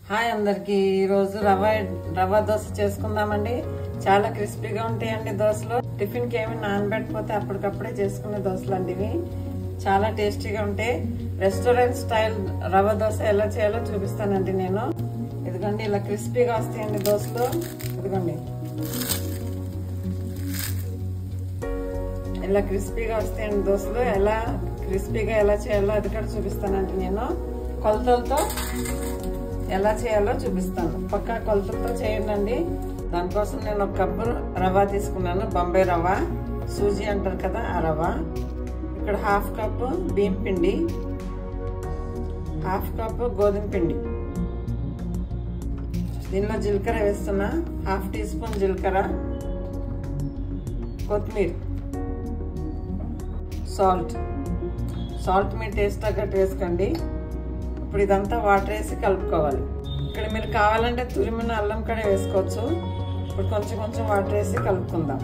hi అందరికి ఈరోజు రవ్వ రవ్వ దోశ చేసుకుందామండి చాలా క్రిస్పీగా ఉంటాయండి దోశలు టిఫిన్ కి ఏమి నానబెట్టకపోతే అప్పటికప్పుడే చేసుకునే దోశలు అండి ఇవి చాలా టేస్టీగా ఉంటాయి రెస్టారెంట్ స్టైల్ రవ్వ దోశ ఎలా చేయాలో చూపిస్తానండి నేను ఇదిగోండి ఇలా క్రిస్పీగా వస్తాయండి దోశలు ఇదిగోండి ఇలా క్రిస్పీగా వస్తాయండి దోశలు ఎలా క్రిస్పీగా ఎలా చేయాలో అది కూడా చూపిస్తానండి నేను కొలతలతో ఎలా చేయాలో చూపిస్తాను పక్కా కొలతలతో చేయండి దానికోసం నేను ఒక కప్పు రవ్వ తీసుకున్నాను బొంబాయి రవ్వ సూజీ అంటారు కదా ఆ రవ్వ ఇక్కడ హాఫ్ కప్పు బియ్యం పిండి హాఫ్ కప్పు గోధుమ పిండి దీనిలో జీలకర్ర వేస్తున్నా హాఫ్ టీ స్పూన్ జీలకర్ర కొత్తిమీర సాల్ట్ సాల్ట్ మీ టేస్ట్ తగ్గట్టు వేసుకోండి ఇప్పుడు ఇదంతా వాటర్ వేసి కలుపుకోవాలి ఇక్కడ మీరు కావాలంటే తురిమిన అల్లం కూడా వేసుకోవచ్చు ఇప్పుడు కొంచెం కొంచెం వాటర్ వేసి కలుపుకుందాం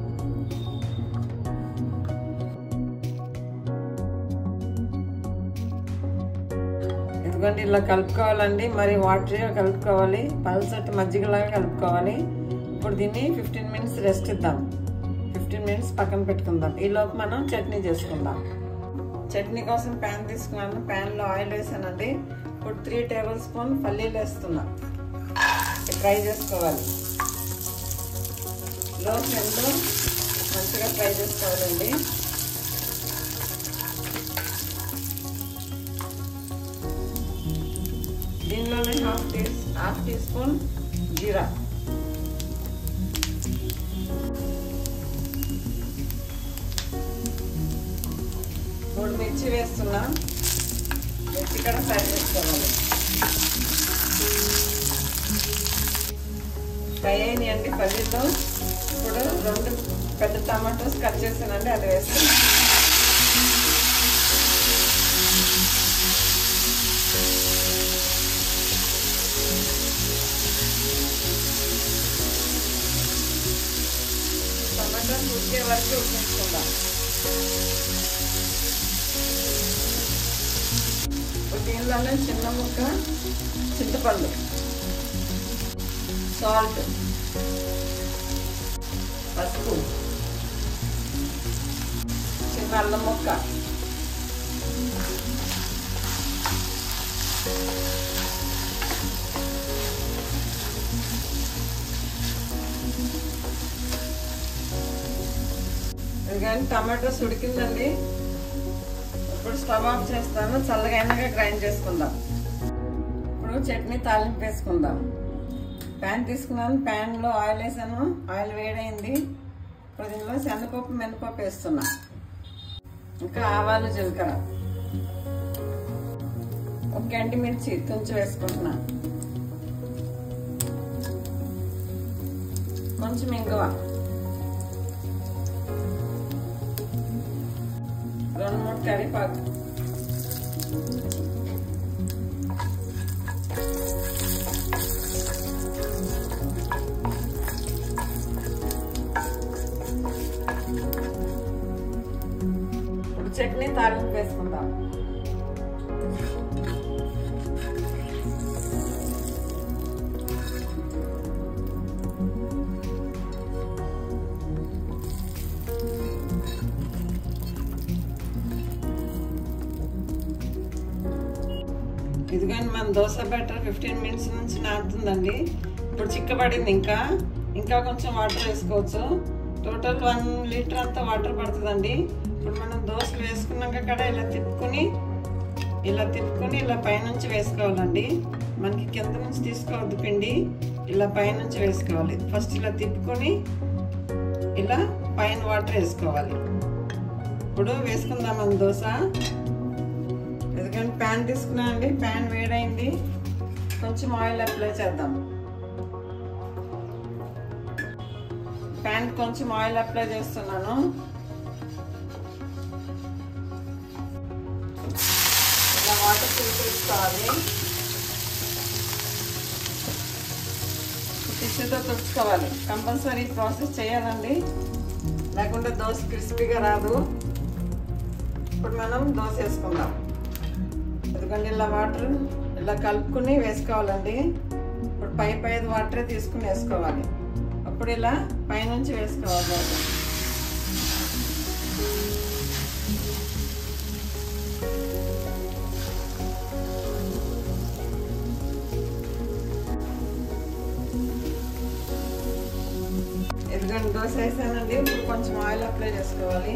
ఎందుకంటే ఇలా కలుపుకోవాలండి మరి వాటర్గా కలుపుకోవాలి పల్సటి మజ్జిగలాగా కలుపుకోవాలి ఇప్పుడు దీన్ని ఫిఫ్టీన్ మినిట్స్ రెస్ట్ ఇద్దాం ఫిఫ్టీన్ మినిట్స్ పక్కన పెట్టుకుందాం ఈలోపు మనం చట్నీ చేసుకుందాం చట్నీ కోసం ప్యాన్ తీసుకున్నాను ప్యాన్లో ఆయిల్ వేసానండి ఇప్పుడు త్రీ టేబుల్ స్పూన్ పల్లీలు వేస్తున్నా ఫ్రై చేసుకోవాలి లో ఫ్లేమ్లో మంచిగా ఫ్రై చేసుకోవాలండి దీనిలోనే half tea half teaspoon జీరా మూడు మిర్చి వేస్తున్నా మిర్చి కూడా ఫ్రై చేసుకోవాలి ఫ్రై అయినాయండి పల్లీలో ఇప్పుడు రెండు పెద్ద టమాటోస్ కట్ చేసానండి అది వేస్తున్నా టమాటోస్ ఉడికే వరకు ఉడికించుకుందాం దీనిలోనే చిన్న ముక్క చింతపండు సాల్ట్ పసుపు చిన్న అల్లం ముక్క కానీ టమాటోస్ ఉడికిందండి ఇప్పుడు స్టవ్ ఆఫ్ చేస్తాను చల్లగా అయినాక గ్రైండ్ చేసుకుందాం ఇప్పుడు చట్నీ తాలింపు వేసుకుందాం ప్యాన్ తీసుకున్నాను ప్యాన్లో ఆయిల్ వేసాను ఆయిల్ వేడైంది ఇప్పుడు దీనిలో శనగపప్పు మినపప్పు వేస్తున్నా ఇంకా ఆవాలు జీలకర్ర ఒక గంటి మిర్చి తుంచి వేసుకుంటున్నా కొంచెం ఇంగువ రెండు మూడు కరివేపాకు ఇప్పుడు చట్నీ తాలింపు వేసుకుందాం ఇదిగోండి మన దోశ బ్యాటర్ ఫిఫ్టీన్ మినిట్స్ నుంచి నాడుతుందండి ఇప్పుడు చిక్కబడింది ఇంకా ఇంకా కొంచెం వాటర్ వేసుకోవచ్చు టోటల్ వన్ లీటర్ అంతా వాటర్ పడుతుందండి ఇప్పుడు మనం దోశలు వేసుకున్నాక కూడా ఇలా తిప్పుకొని ఇలా తిప్పుకొని ఇలా పైనుంచి వేసుకోవాలండి మనకి కింద నుంచి తీసుకోవద్దు పిండి ఇలా పైనుంచి వేసుకోవాలి ఫస్ట్ ఇలా తిప్పుకొని ఇలా పైన వాటర్ వేసుకోవాలి ఇప్పుడు వేసుకుందాం మన దోశ ఎందుకంటే ప్యాన్ తీసుకున్నా అండి ప్యాన్ వేడైంది కొంచెం ఆయిల్ అప్లై చేద్దాం ప్యాన్ కొంచెం ఆయిల్ అప్లై చేస్తున్నాను ఇలా వాటర్ తీసుకోవాలి టిష్యూతో తుడుచుకోవాలి కంపల్సరీ ప్రాసెస్ చేయాలండి లేకుంటే దోశ క్రిస్పీగా రాదు ఇప్పుడు మనం దోశ వేసుకుందాం ఎందుకంటే ఇలా వాటర్ ఇలా కలుపుకుని వేసుకోవాలండి ఇప్పుడు పై పై వాటరే తీసుకుని వేసుకోవాలి అప్పుడు ఇలా పైనుంచి వేసుకోవాలి దోశ ఎదుగండి దోశ వేసానండి ఇప్పుడు కొంచెం ఆయిల్ అప్లై చేసుకోవాలి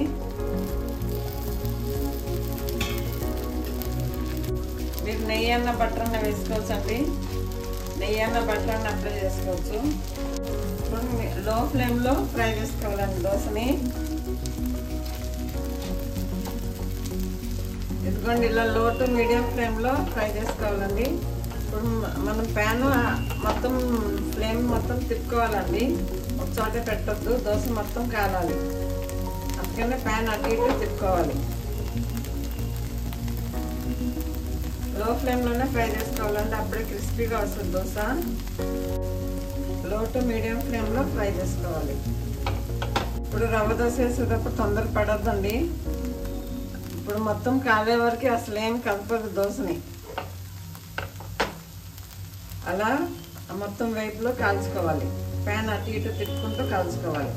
మీరు నెయ్యి అన్న బటర్ అన్న వేసుకోవచ్చు అండి నెయ్యి అన్న బటర్ అన్న అప్లై చేసుకోవచ్చు ఇప్పుడు లో ఫ్లేమ్లో ఫ్రై చేసుకోవాలండి దోశని ఇదిగోండి ఇలా లో టు మీడియం ఫ్లేమ్లో ఫ్రై చేసుకోవాలండి ఇప్పుడు మనం ప్యాన్ మొత్తం ఫ్లేమ్ మొత్తం తిప్పుకోవాలండి ఒక చోట పెట్టద్దు దోశ మొత్తం కాలాలి అందుకనే ప్యాన్ అటు ఇటు తిప్పుకోవాలి లో ఫ్లేమ్లోనే ఫ్రై చేసుకోవాలండి అప్పుడే క్రిస్పీగా వస్తుంది దోశ లో టు మీడియం ఫ్లేమ్లో ఫ్రై చేసుకోవాలి ఇప్పుడు రవ్వ దోశ వేసేటప్పుడు తొందర పడద్దండి ఇప్పుడు మొత్తం కాలే వరకు అసలు ఏం కలపదు దోశని అలా మొత్తం వైపులో కాల్చుకోవాలి ప్యాన్ అటు ఇటు తిప్పుకుంటూ కాల్చుకోవాలి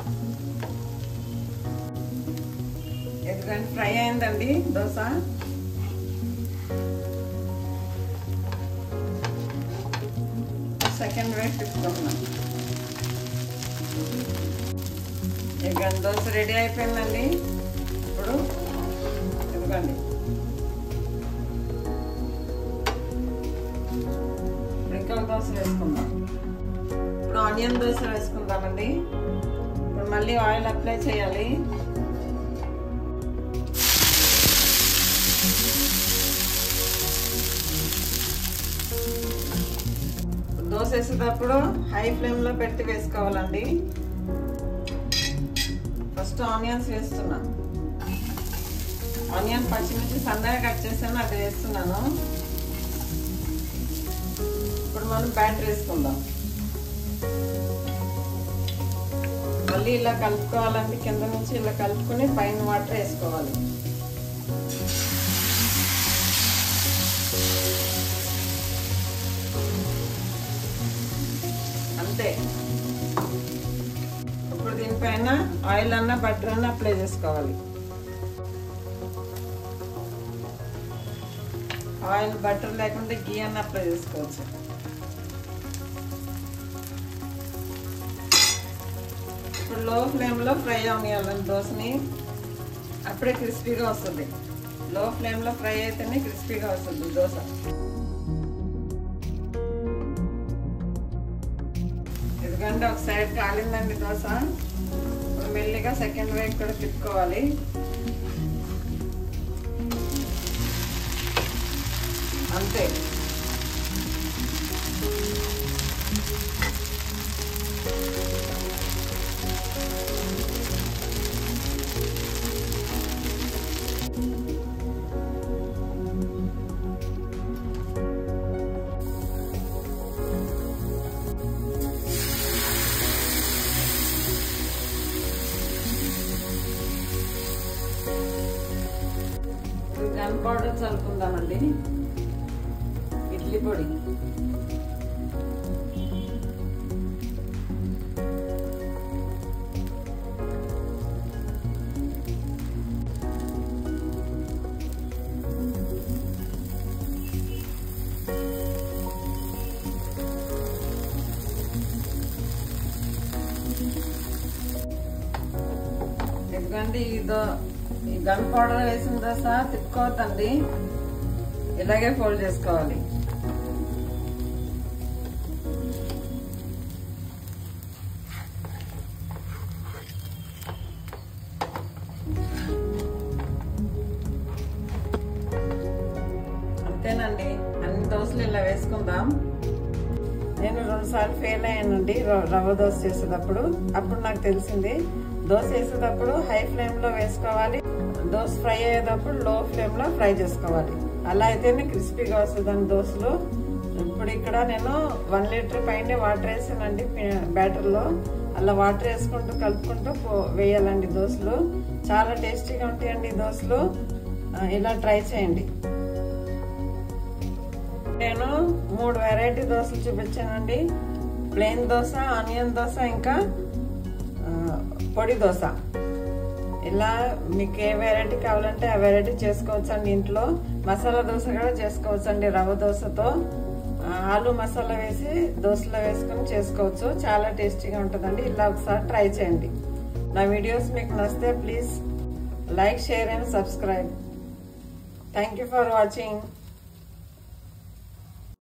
ఎందుకంటే ఫ్రై అయిందండి దోశ సెకండ్ వేవ్ తిప్పుకుంటున్నాం ఇక దోశ రెడీ అయిపోయిందండి ఇప్పుడు ఇదిగోండి ఇప్పుడు ఇంకొక దోశ వేసుకుందాం ఇప్పుడు ఆనియన్ దోశ వేసుకుందామండి ఇప్పుడు మళ్ళీ ఆయిల్ అప్లై చేయాలి దోశ వేసేటప్పుడు హై ఫ్లేమ్లో పెట్టి వేసుకోవాలండి ఫస్ట్ ఆనియన్స్ వేస్తున్నా ఆనియన్ పచ్చిమిర్చి సన్నగా కట్ చేసాను అది వేస్తున్నాను ఇప్పుడు మనం బ్యాటర్ వేసుకుందాం మళ్ళీ ఇలా కలుపుకోవాలండి కింద నుంచి ఇలా కలుపుకొని పైన వాటర్ వేసుకోవాలి అంతే ఇప్పుడు దీనిపైన ఆయిల్ అన్న బటర్ అన్న అప్లై చేసుకోవాలి ఆయిల్ బటర్ లేకుంటే గీ అన్న అప్లై చేసుకోవచ్చు ఇప్పుడు లో ఫ్లేమ్లో ఫ్రై అవనియాలండి దోశని అప్పుడే క్రిస్పీగా వస్తుంది లో ఫ్లేమ్లో ఫ్రై అయితేనే క్రిస్పీగా వస్తుంది దోశ ఎందుకంటే ఒక సైడ్ కాలిందండి దోశ ఇప్పుడు మెల్లిగా సెకండ్ వైపు కూడా తిప్పుకోవాలి అంతే గన్ పౌడర్ చల్లుకుందామండి ఇడ్లీ పొడి ఎందుకంటే ఇదో ఈ గన్ పౌడర్ వేసిన దోశ తిప్పుకోవద్దండి ఇలాగే ఫోల్డ్ చేసుకోవాలి అంతేనండి అన్ని దోశలు ఇలా వేసుకుందాం నేను రెండు సార్లు ఫెయిల్ అయ్యానండి ర- రవ్వ దోశ చేసేటప్పుడు అప్పుడు నాకు తెలిసింది దోశ వేసేటప్పుడు హై ఫ్లేమ్ లో వేసుకోవాలి దోశ ఫ్రై అయ్యేటప్పుడు లో ఫ్లేమ్ లో ఫ్రై చేసుకోవాలి అలా అయితేనే క్రిస్పీగా వస్తుందండి దోశలు ఇప్పుడు ఇక్కడ నేను వన్ లీటర్ పైన వాటర్ వేసానండి బ్యాటర్ లో అలా వాటర్ వేసుకుంటూ కలుపుకుంటూ పో- వేయాలండి దోశలు చాలా టేస్టీగా ఉంటాయండి ఈ దోశలు ఆ, ఇలా ట్రై చేయండి నేను మూడు వెరైటీ దోశలు చూపించానండి ప్లెయిన్ దోశ ఆనియన్ దోశ ఇంకా ఆ, పొడి దోశ ఇలా మీకు ఏ వెరైటీ కావాలంటే ఆ వెరైటీ చేసుకోవచ్చు అండి ఇంట్లో మసాలా దోశ కూడా చేసుకోవచ్చు అండి రవ్వ దోశతో ఆ, ఆలు మసాలా వేసి దోశలో వేసుకొని చేసుకోవచ్చు చాలా టేస్టీగా ఉంటుందండి ఇలా ఒకసారి ట్రై చేయండి నా వీడియోస్ మీకు నచ్చితే please like share and subscribe thank you for watching